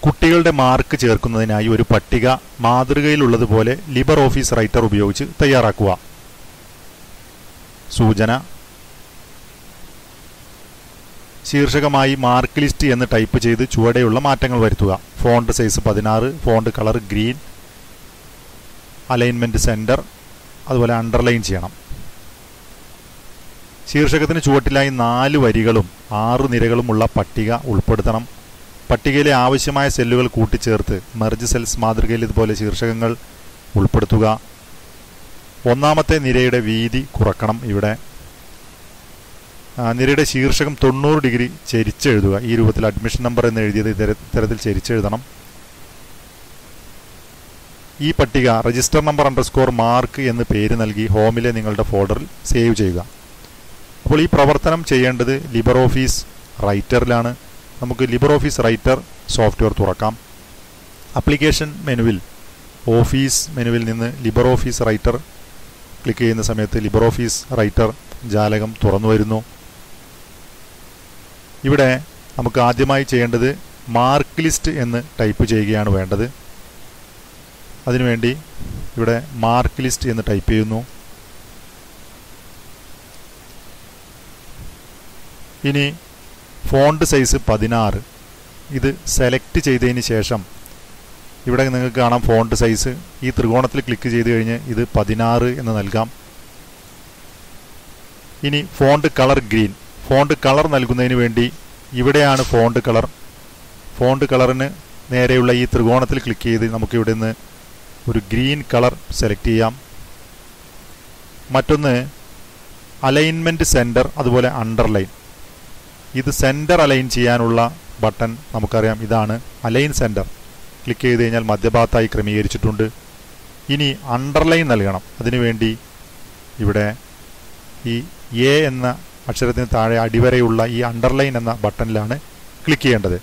കുട്ടികളുടെ മാർക്ക് ചേർക്കുന്നതിനായി ഒരു പട്ടിക മാതൃകയിലുള്ളതുപോലെ ലിബർ ഓഫീസ് റൈറ്റർ ഉപയോഗിച്ച് തയ്യാറാക്കുക സൂചന ശീർഷകമായി മാർക്ക് ലിസ്റ്റ് എന്ന് ടൈപ്പ് ചെയ്ത് ചുവടെയുള്ള മാറ്റങ്ങൾ വരുത്തുക ഫോണ്ട് സൈസ് പതിനാറ് font colour green alignment centre അതുപോലെ അണ്ടർലൈൻ ചെയ്യണം ശീർഷകത്തിന് ചുവട്ടിലായി നാല് വരികളും ആറ് നിരകളുമുള്ള പട്ടിക ഉൾപ്പെടുത്തണം പട്ടികയിലെ ആവശ്യമായ സെല്ലുകൾ കൂട്ടിച്ചേർത്ത് മെർജ് സെൽസ് മാതൃകയിൽ ഇതുപോലെ ശീർഷകങ്ങൾ ഉൾപ്പെടുത്തുക ഒന്നാമത്തെ നിരയുടെ വീതി കുറക്കണം ഇവിടെ ആ, നിരയുടെ ശീർഷകം തൊണ്ണൂറ് ഡിഗ്രി ചെരിച്ചെഴുതുക ഈ രൂപത്തിൽ അഡ്മിഷൻ നമ്പർ എന്ന് എഴുതിയത് ഇത്തര- ഇത്തരത്തിൽ ചെരിച്ചെഴുതണം ഈ പട്ടിക രജിസ്റ്റർ നമ്പർ അണ്ടർസ്കോർ മാർക്ക് എന്ന് പേര് നൽകി ഹോമിലെ നിങ്ങളുടെ ഫോൾഡറിൽ സേവ് ചെയ്യുക അപ്പോൾ ഈ പ്രവർത്തനം ചെയ്യേണ്ടത് ലിബർ ഓഫീസ് റൈറ്ററിലാണ് നമുക്ക് ലിബർ ഓഫീസ് റൈറ്റർ സോഫ്റ്റ്വെയർ തുറക്കാം അപ്ലിക്കേഷൻ മെനുവിൽ ഓഫീസ് മെനുവിൽ നിന്ന് ലിബർ ഓഫീസ് റൈറ്റർ ക്ലിക്ക് ചെയ്യുന്ന സമയത്ത് ലിബർ ഓഫീസ് റൈറ്റർ ജാലകം തുറന്നു വരുന്നു ഇവിടെ നമുക്ക് ആദ്യമായി ചെയ്യേണ്ടത് മാർക്ക് ലിസ്റ്റ് എന്ന് ടൈപ്പ് ചെയ്യുകയാണ് വേണ്ടത് അതിനുവേണ്ടി ഇവിടെ മാർക്ക് ലിസ്റ്റ് എന്ന് ടൈപ്പ് ചെയ്യുന്നു ഇനി ഫോണ്ട് സൈസ് പതിനാറ് ഇത് സെലക്ട് ചെയ്തതിന് ശേഷം ഇവിടെ നിങ്ങൾക്ക് കാണാം ഫോണ്ട് സൈസ് ഈ ത്രികോണത്തിൽ ക്ലിക്ക് ചെയ്ത് കഴിഞ്ഞ് ഇത് പതിനാറ് എന്ന് നൽകാം ഇനി font colour green font colour നൽകുന്നതിന് വേണ്ടി ഇവിടെയാണ് ഫോണ്ട് കളർ ഫോണ്ട് കളറിന് നേരെയുള്ള ഈ ത്രികോണത്തിൽ ക്ലിക്ക് ചെയ്ത് നമുക്ക് ഇവിടെ നിന്ന് ഒരു ഗ്രീൻ കളർ സെലക്ട് ചെയ്യാം മറ്റൊന്ന് അലൈൻമെൻറ്റ് സെൻറ്റർ അതുപോലെ അണ്ടർലൈൻ ഇത് സെൻറ്റർ അലൈൻ ചെയ്യാനുള്ള ബട്ടൺ നമുക്കറിയാം ഇതാണ് അലൈൻ സെൻറ്റർ ക്ലിക്ക് ചെയ്ത് കഴിഞ്ഞാൽ മധ്യഭാഗത്തായി ക്രമീകരിച്ചിട്ടുണ്ട് ഇനി അണ്ടർലൈൻ നൽകണം അതിനുവേണ്ടി ഇവിടെ ഈ എ എന്ന അക്ഷരത്തിന് താഴെ അടിവരെയുള്ള ഈ അണ്ടർലൈൻ എന്ന ബട്ടണിലാണ് ക്ലിക്ക് ചെയ്യേണ്ടത്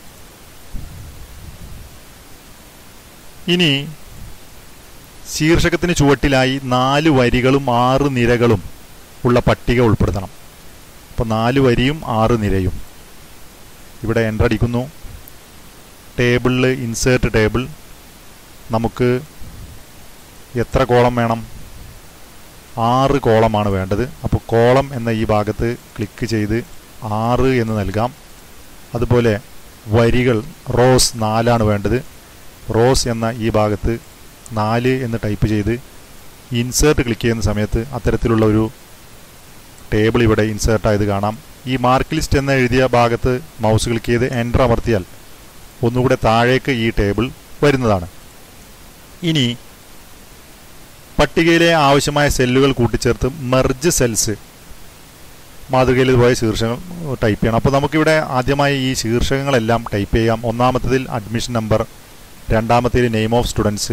ഇനി ശീർഷകത്തിന് ചുവട്ടിലായി നാല് വരികളും ആറ് നിരകളും ഉള്ള പട്ടിക ഉൾപ്പെടുത്തണം അപ്പോൾ നാല് വരിയും ആറ് നിരയും ഇവിടെ എൻ്റർ അടിക്കുന്നു ടേബിളിൽ ഇൻസേർട്ട് ടേബിൾ നമുക്ക് എത്ര കോളം വേണം ആറ് കോളമാണ് വേണ്ടത് അപ്പോൾ കോളം എന്ന ഈ ഭാഗത്ത് ക്ലിക്ക് ചെയ്ത് ആറ് എന്ന് നൽകാം അതുപോലെ വരികൾ റോസ് നാലാണ് വേണ്ടത് റോസ് എന്ന ഈ ഭാഗത്ത് നാല് എന്ന് ടൈപ്പ് ചെയ്ത് ഇൻസേർട്ട് ക്ലിക്ക് ചെയ്യുന്ന സമയത്ത് അത്തരത്തിലുള്ള ഒരു ടേബിൾ ഇവിടെ ഇൻസേർട്ട് ആയത് കാണാം ഈ മാർക്ക് ലിസ്റ്റ് എന്ന് എഴുതിയ ഭാഗത്ത് മൗസ് ക്ലിക്ക് ചെയ്ത് എൻ്റർ അമർത്തിയാൽ ഒന്നുകൂടെ താഴേക്ക് ഈ ടേബിൾ വരുന്നതാണ് ഇനി പട്ടികയിലെ ആവശ്യമായ സെല്ലുകൾ കൂട്ടിച്ചേർത്ത് മെർജ് സെൽസ് മാതൃകയിൽ ഇതുപോലെ ശീർഷകങ്ങൾ ടൈപ്പ് ചെയ്യണം അപ്പോൾ നമുക്കിവിടെ ആദ്യമായി ഈ ശീർഷകങ്ങളെല്ലാം ടൈപ്പ് ചെയ്യാം ഒന്നാമത്തതിൽ അഡ്മിഷൻ നമ്പർ രണ്ടാമത്തേതിൽ നെയിം ഓഫ് സ്റ്റുഡൻസ്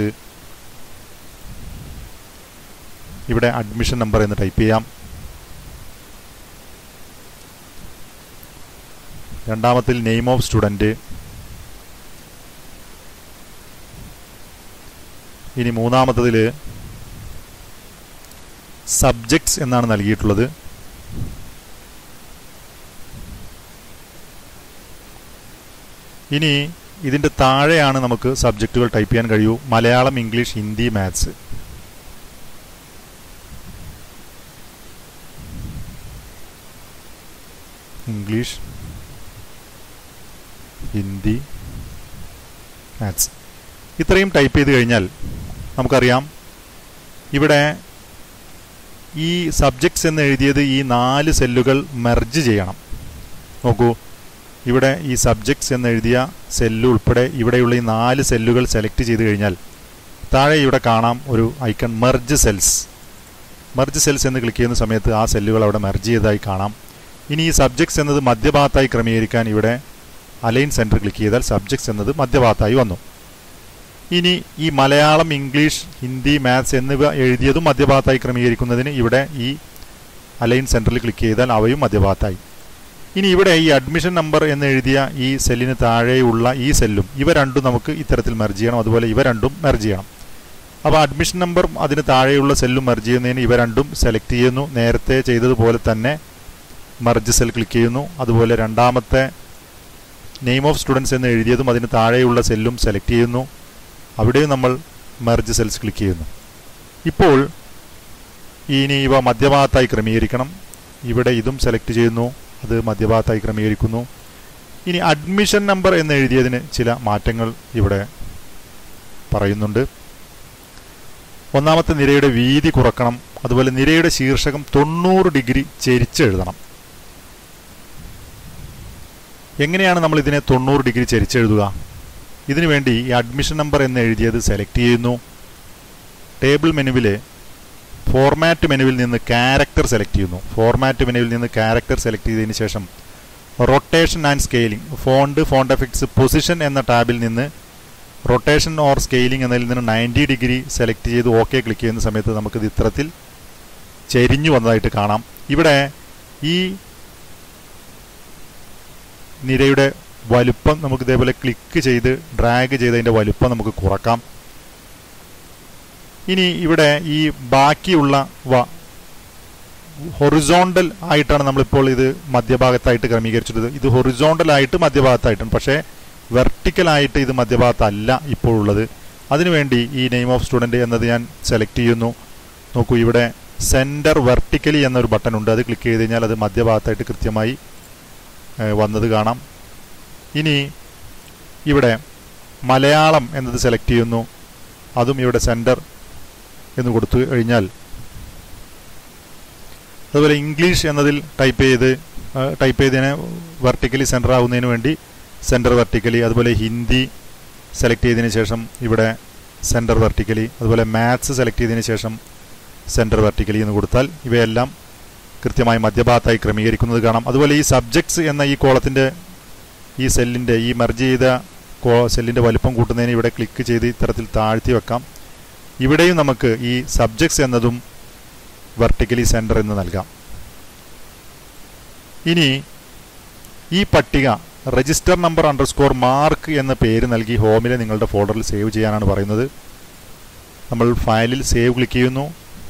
ഇവിടെ അഡ്മിഷൻ നമ്പർ എന്ന് ടൈപ്പ് ചെയ്യാം രണ്ടാമത്തിൽ നെയിം ഓഫ് സ്റ്റുഡൻറ്റ് ഇനി മൂന്നാമത്തതിൽ സബ്ജക്ട്സ് എന്നാണ് നൽകിയിട്ടുള്ളത് ഇനി ഇതിൻ്റെ താഴെയാണ് നമുക്ക് സബ്ജക്റ്റുകൾ ടൈപ്പ് ചെയ്യാൻ കഴിയൂ Malayalam English Hindi maths English Hindi maths ഇത്രയും ടൈപ്പ് ചെയ്ത് കഴിഞ്ഞാൽ നമുക്കറിയാം ഇവിടെ ഈ സബ്ജക്ട്സ് എന്ന് എഴുതിയത് ഈ നാല് സെല്ലുകൾ മെർജ് ചെയ്യണം നോക്കൂ ഇവിടെ ഈ സബ്ജക്ട്സ് എന്ന് എഴുതിയ സെല്ല് ഉൾപ്പെടെ ഇവിടെയുള്ള ഈ നാല് സെല്ലുകൾ സെലക്ട് ചെയ്ത് കഴിഞ്ഞാൽ താഴെ ഇവിടെ കാണാം ഒരു icon merge cells merge cells എന്ന് ക്ലിക്ക് ചെയ്യുന്ന സമയത്ത് ആ സെല്ലുകൾ അവിടെ മെർജ് ചെയ്തതായി കാണാം ഇനി ഈ സബ്ജക്ട്സ് എന്നത് മധ്യഭാഗത്തായി ക്രമീകരിക്കാൻ ഇവിടെ അലൈൻ സെൻറ്റർ ക്ലിക്ക് ചെയ്താൽ സബ്ജക്ട്സ് എന്നത് മധ്യഭാഗത്തായി വന്നു ഇനി ഈ മലയാളം ഇംഗ്ലീഷ് ഹിന്ദി മാത്സ് എന്നിവ എഴുതിയതും മധ്യഭാഗത്തായി ക്രമീകരിക്കുന്നതിന് ഇവിടെ ഈ അലൈൻ സെൻറ്ററിൽ ക്ലിക്ക് ചെയ്താൽ അവയും മധ്യഭാഗത്തായി ഇനി ഇവിടെ ഈ അഡ്മിഷൻ നമ്പർ എന്ന് എഴുതിയ ഈ സെല്ലിന് താഴെയുള്ള ഈ സെല്ലും ഇവ രണ്ടും നമുക്ക് ഇത്തരത്തിൽ മെർജ് ചെയ്യണം അതുപോലെ ഇവ രണ്ടും മെർജ് ചെയ്യണം അപ്പോൾ അഡ്മിഷൻ നമ്പറും അതിന് താഴെയുള്ള സെല്ലും മെർജ് ചെയ്യുന്നതിന് ഇവ രണ്ടും സെലക്ട് ചെയ്യുന്നു നേരത്തെ ചെയ്തതുപോലെ തന്നെ മെർജ് സെൽ ക്ലിക്ക് ചെയ്യുന്നു അതുപോലെ രണ്ടാമത്തെ നെയിം ഓഫ് സ്റ്റുഡൻസ് എന്ന് എഴുതിയതും അതിന് താഴെയുള്ള സെല്ലും സെലക്ട് ചെയ്യുന്നു അവിടെയും നമ്മൾ മെർജ് സെൽസ് ക്ലിക്ക് ചെയ്യുന്നു ഇപ്പോൾ ഇനി ഇവ മധ്യഭാഗത്തായി ക്രമീകരിക്കണം ഇവിടെ ഇതും സെലക്ട് ചെയ്യുന്നു അത് മധ്യഭാഗത്തായി ക്രമീകരിക്കുന്നു ഇനി അഡ്മിഷൻ നമ്പർ എന്ന് എഴുതിയതിന് ചില മാറ്റങ്ങൾ ഇവിടെ പറയുന്നുണ്ട് ഒന്നാമത്തെ നിരയുടെ വീതി കുറക്കണം അതുപോലെ നിരയുടെ ശീർഷകം തൊണ്ണൂറ് ഡിഗ്രി ചെരിച്ചെഴുതണം എങ്ങനെയാണ് നമ്മൾ ഇതിനെ തൊണ്ണൂറ് ഡിഗ്രി ചെരിച്ചെഴുതുക ഇതിനു വേണ്ടി ഈ അഡ്മിഷൻ നമ്പർ എന്ന് എഴുതിയത് സെലക്ട് ചെയ്യുന്നു ടേബിൾ മെനുവിൽ ഫോർമാറ്റ് മെനുവിൽ നിന്ന് ക്യാരക്ടർ സെലക്ട് ചെയ്യുന്നു ഫോർമാറ്റ് മെനുവിൽ നിന്ന് ക്യാരക്ടർ സെലക്ട് ചെയ്തതിന് ശേഷം rotation and scaling font font effects position എന്ന ടാബിൽ നിന്ന് റൊട്ടേഷൻ ഓർ സ്കെയിലിംഗ് എന്നതിൽ നിന്ന് നയൻറ്റി ഡിഗ്രി സെലക്ട് ചെയ്ത് ഓക്കെ ക്ലിക്ക് ചെയ്യുന്ന സമയത്ത് നമുക്കിത് ഇത്തരത്തിൽ ചെരിഞ്ഞു വന്നതായിട്ട് കാണാം ഇവിടെ ഈ നിരയുടെ വലുപ്പം നമുക്ക് ഇതേപോലെ ക്ലിക്ക് ചെയ്ത് ഡ്രാഗ് ചെയ്ത് അതിൻ്റെ വലുപ്പം നമുക്ക് കുറക്കാം ഇനി ഇവിടെ ഈ ബാക്കിയുള്ള വ ഹൊറിസോണ്ടൽ ആയിട്ടാണ് നമ്മളിപ്പോൾ ഇത് മധ്യഭാഗത്തായിട്ട് ക്രമീകരിച്ചിട്ടത് ഇത് ഹൊറിസോണ്ടൽ ആയിട്ട് മധ്യഭാഗത്തായിട്ടാണ് പക്ഷേ വെർട്ടിക്കലായിട്ട് ഇത് മധ്യഭാഗത്തല്ല ഇപ്പോൾ ഉള്ളത് അതിനുവേണ്ടി ഈ നെയിം ഓഫ് സ്റ്റുഡൻറ്റ് എന്നത് ഞാൻ സെലക്ട് ചെയ്യുന്നു നോക്കൂ ഇവിടെ സെൻറ്റർ വെർട്ടിക്കലി എന്നൊരു ബട്ടൺ ഉണ്ട് അത് ക്ലിക്ക് ചെയ്ത് കഴിഞ്ഞാൽ അത് മധ്യഭാഗത്തായിട്ട് കൃത്യമായി വന്നത് കാണാം ഇനി ഇവിടെ മലയാളം എന്നത് സെലക്ട് ചെയ്യുന്നു അതും ഇവിടെ സെൻറ്റർ എന്ന് കൊടുത്തു കഴിഞ്ഞാൽ അതുപോലെ ഇംഗ്ലീഷ് എന്നതിൽ ടൈപ്പ് ചെയ്ത് ടൈപ്പ് ചെയ്തതിന് വെർട്ടിക്കലി സെൻറ്റർ ആവുന്നതിന് വേണ്ടി സെൻറ്റർ വെർട്ടിക്കലി അതുപോലെ ഹിന്ദി സെലക്ട് ചെയ്തതിന് ശേഷം ഇവിടെ സെൻറ്റർ വെർട്ടിക്കലി അതുപോലെ മാത്സ് സെലക്ട് ചെയ്തതിന് ശേഷം സെൻറ്റർ വെർട്ടിക്കലി എന്ന് കൊടുത്താൽ ഇവയെല്ലാം കൃത്യമായി മധ്യഭാഗത്തായി ക്രമീകരിക്കുന്നത് കാണാം അതുപോലെ ഈ സബ്ജക്ട്സ് എന്ന ഈ കോളത്തിൻ്റെ ഈ സെല്ലിൻ്റെ ഈ മെർജ് ചെയ്ത കോ സെല്ലിൻ്റെ വലുപ്പം കൂട്ടുന്നതിന് ഇവിടെ ക്ലിക്ക് ചെയ്ത് ഇത്തരത്തിൽ താഴ്ത്തി വെക്കാം ഇവിടെയും നമുക്ക് ഈ സബ്ജക്ട്സ് എന്നതും വെർട്ടിക്കലി സെൻറ്റർ എന്ന് നൽകാം ഇനി ഈ പട്ടിക രജിസ്റ്റർ നമ്പർ അണ്ടർസ്കോർ മാർക്ക് എന്ന പേര് നൽകി ഹോമിലെ നിങ്ങളുടെ ഫോൾഡറിൽ സേവ് ചെയ്യാനാണ് പറയുന്നത് നമ്മൾ ഫയലിൽ സേവ് ക്ലിക്ക് ചെയ്യുന്നു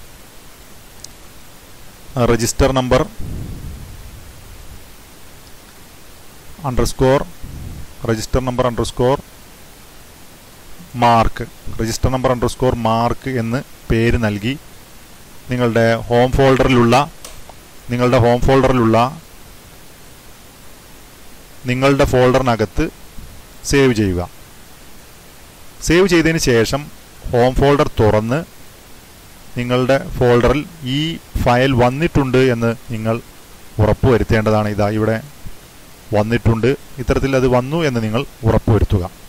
register number underscore register number underscore mark register number underscore mark എന്ന് പേര് നൽകി നിങ്ങളുടെ ഹോം ഫോൾഡറിലുള്ള നിങ്ങളുടെ ഹോം ഫോൾഡറിലുള്ള നിങ്ങളുടെ ഫോൾഡറിനകത്ത് സേവ് ചെയ്യുക സേവ് ചെയ്തതിന് ശേഷം ഹോം ഫോൾഡർ തുറന്ന് നിങ്ങളുടെ ഫോൾഡറിൽ ഈ ഫയൽ വന്നിട്ടുണ്ട് എന്ന് നിങ്ങൾ ഉറപ്പുവരുത്തേണ്ടതാണ് ഇതാ ഇവിടെ വന്നിട്ടുണ്ട് ഇത്തരത്തിൽ അത് വന്നു എന്ന് നിങ്ങൾ ഉറപ്പുവരുത്തുക